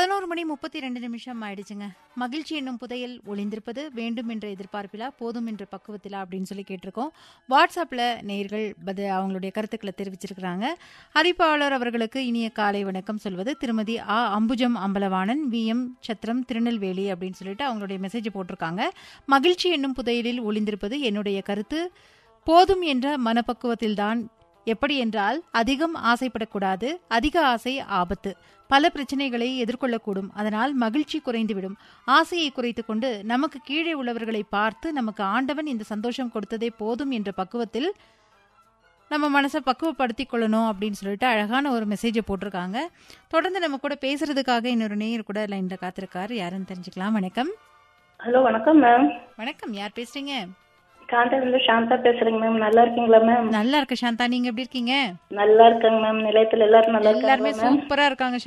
பதினோரு மணி முப்பத்தி ரெண்டு நிமிஷம் ஆயிடுச்சுங்க மகிழ்ச்சி என்னும் புதையல் ஒளிந்திருப்பது வேண்டும் என்ற எதிர்பார்ப்பிலா போதும் என்ற பக்குவத்திலா அப்படின்னு சொல்லி கேட்டிருக்கோம் வாட்ஸ்அப்ல நேயர்கள் பது அவங்களுடைய கருத்துக்களை தெரிவிச்சிருக்கிறாங்க அறிவிப்பாளர் அவர்களுக்கு இனிய காலை வணக்கம் சொல்வது திருமதி ஆ அம்புஜம் அம்பலவாணன் வி எம் சத்திரம் திருநெல்வேலி அப்படின்னு சொல்லிட்டு அவங்களுடைய மெசேஜ் போட்டிருக்காங்க மகிழ்ச்சி என்னும் புதையலில் ஒளிந்திருப்பது என்னுடைய கருத்து போதும் என்ற மனப்பக்குவத்தில்தான் எப்படி என்றால் அதிகம் ஆசைப்படக்கூடாது அதிக ஆசை ஆபத்து பல பிரச்சனைகளை எதிர்கொள்ளக்கூடும் அதனால் மகிழ்ச்சி குறைந்துவிடும் ஆசையை குறைத்துக் கொண்டு நமக்கு கீழே உள்ளவர்களை பார்த்து நமக்கு ஆண்டவன் இந்த சந்தோஷம் கொடுத்ததே போதும் என்ற பக்குவத்தில் நம்ம மனசை பக்குவப்படுத்திக் கொள்ளணும் அப்படின்னு சொல்லிட்டு அழகான ஒரு மெசேஜை போட்டிருக்காங்க தொடர்ந்து நம்ம கூட பேசுறதுக்காக இன்னொரு நேயர் கூட லைன்ல காத்திருக்காரு யாருன்னு தெரிஞ்சுக்கலாம் வணக்கம் ஹலோ வணக்கம் மேம் வணக்கம் யார் பேசுறீங்க காந்தாவிலிருந்து சாந்தா பேசுறேங்க மேம் நல்லா இருக்கீங்களா மேம் நல்லா இருக்க சாந்தா நீங்க எப்படி இருக்கீங்க நல்லா இருக்காங்க மேம் நிலையத்துல எல்லாரும் நல்லா எல்லாருமே இருக்காங்க மேம் சூப்பரா இருக்காங்க